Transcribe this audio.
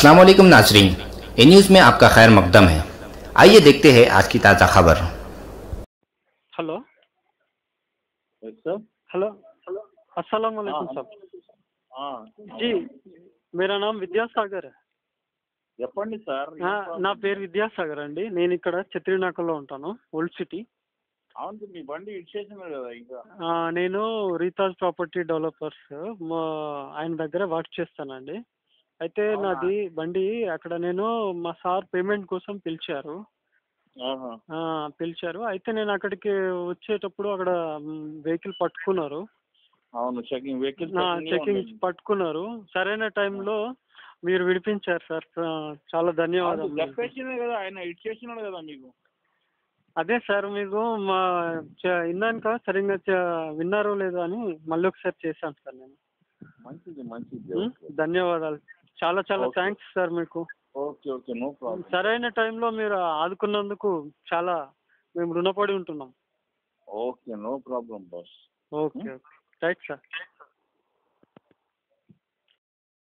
अस्सलाम वालेकुम नाजरीन ए न्यूज़ में आपका खैर मकदम है आइए देखते हैं आज की ताज़ा खबर हेलो यस सर हेलो अस्सलाम वालेकुम हाँ, साहब ఆ, जी मेरा नाम విద్యాసాగర్ చెప్పండి సార్ ఏం ఆ, ప్రాబ్లం? నా పేరు విద్యాసాగర్ అండి నేను ఇక్కడ చత్రినాకలో ఉంటాను ఓల్డ్ సిటీ అవును సార్, మీ బండి ఇచ్చేసినారు కదా ఇంకా ఆ, నేను రీతాజ్ ప్రాపర్టీ డెవలపర్స్ మా ఆయన దగ్గర వర్క్ చేస్తానండి అయితే అవునా? నాది బండి అక్కడ నేను మా సార్ పేమెంట్ కోసం పిలిచారు ఆహా. ఆ, పిలిచారు అయితే నేను అక్కడికి వచ్చేటప్పుడు అక్కడ వెహికల్ పట్టుకున్నారు అవును చెకింగ్ వెహికల్ చెకింగ్ పట్టుకున్నారు సరైన టైంలో మీరు విడిపించారు సార్ ఆ, చాలా ధన్యవాదాలు మీకు. చెప్పేసినారు కదా ఆయన ఇచ్చేసినాడు కదా మీకు అదే సార్ మీకు మా చ- విన్నాక సరిగ్గా చ- విన్నారో లేదో అని మళ్ళీ ఒకసారి చేశాను సార్ నేను మంచిది మంచిది ఉం? ధన్యవాదాలు చాలా చాలా Okay. థ్యాంక్స్ సార్ మీకు ఓకే ఓకే నో ప్రాబ్లం సరైన టైంలో మీరు ఆదుకున్నందుకు చాలా మేము రుణపడి ఉంటున్నాం okay no problem boss okay okay right sir